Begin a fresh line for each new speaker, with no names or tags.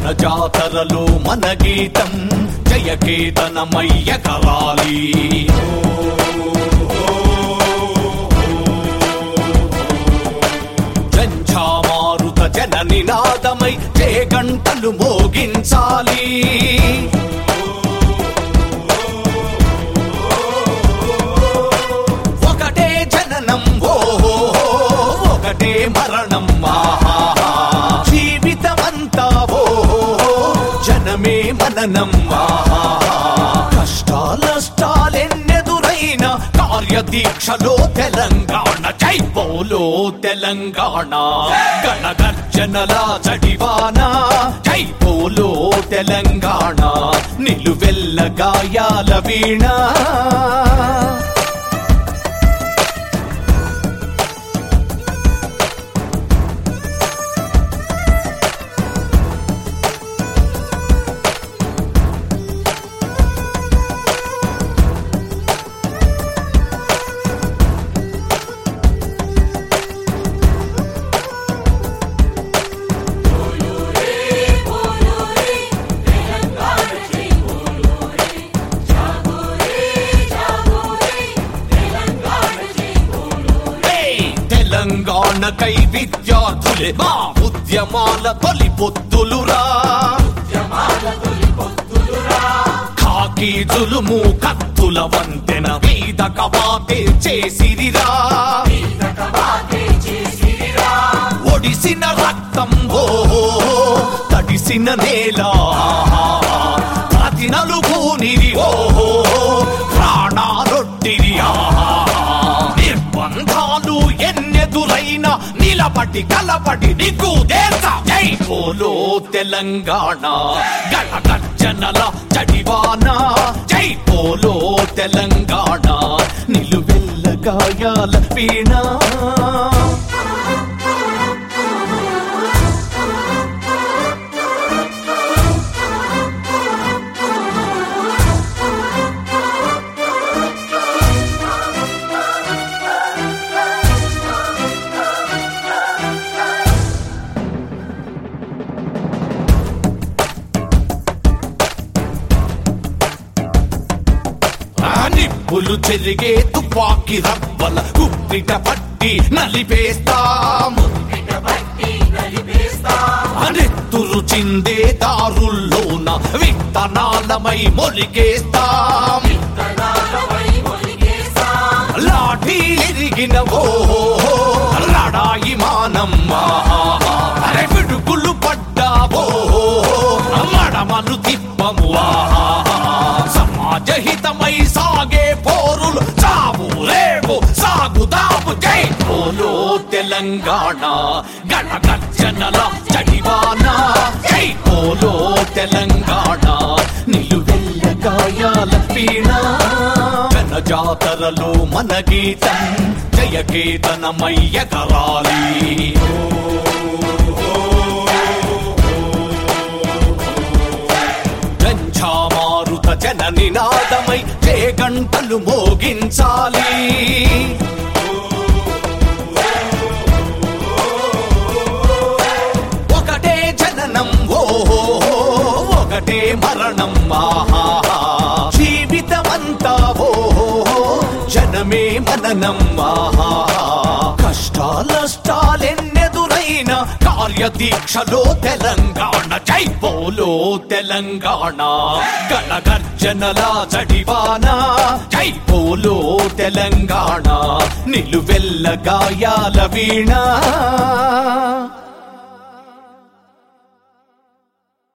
జాతరలో మన గీతం జయకేతనమయ్య కరాలి జంఝామారుత జన నినాదమై జయ గంటలు మోగించాలి ఒకటే జననం ఓ ఒకటే మరణం ఆహా జీవితమంతా ఓ జనమే మననం ఆహా కష్టాలష్టాలెన్నెదురైన కార్యదీక్షలో తెలంగాణ జై బోలో తెలంగాణ గణగర్జనల చడివాన జై బోలో తెలంగాణ నిలువెల్ల గాయాల వీణ ఏయ్! తెలంగాణకై విద్యార్థులే మా ఉద్యమాల తొలి పొత్తులురా ఖాకీ జులుము కత్తుల వంతెన మీద కవాతే చేసిరిరా ఒడిసిన రక్తం ఓ తడిసిన నేల ప్రతి నలుగునిరి ఓ ప్రాణాలొట్టిరి ఆహా నిర్బంధాలు ఎన్నెదురైన నిలబడి కలబడి నీకు దేశ జై బోలో తెలంగాణ గణగర్జనల చడివాన జై బోలో తెలంగాణ నిలువెల్ల గాయాల వీణ ఆ నిప్పులు చెరిగే తుపాకి రవ్వల కుప్పిట పట్టి నలిపేస్తాం నెత్తురు చిందే దారుల్లోన విత్తనాలమై మొలికేస్తాం లాఠీ ఎరిగిన ఓ లడాయి మానం అరే పిడుగులు పడ్డావో మడమలు తిప్పము ఆహా సమాజహితమై సాగే పోరులు చావు రేపు సాగుదాము జై పోలో తెలంగాణ గణగర్జనల చడివాన జై పోలో తెలంగాణ నిలువెల్ల గాయాల వీణ జన జాతరలో మన గీతం జయకేతనమయ్య కరాలి గంఝామారుత జన నినాదమై జయ గంటలు మోగించాలి ఒకటే జననం ఓ ఒకటే మరణం ఆహా జీవితమంతా ఓ జనమే మననం ఆహా కష్టాలష్టాలెన్నెదురైన కార్యదీక్షలో తెలంగాణ జై బోలో తెలంగాణ గణగర్జనల జడివాన జై బోలో తెలంగాణ నిలువెల్ల గాయాల వీణ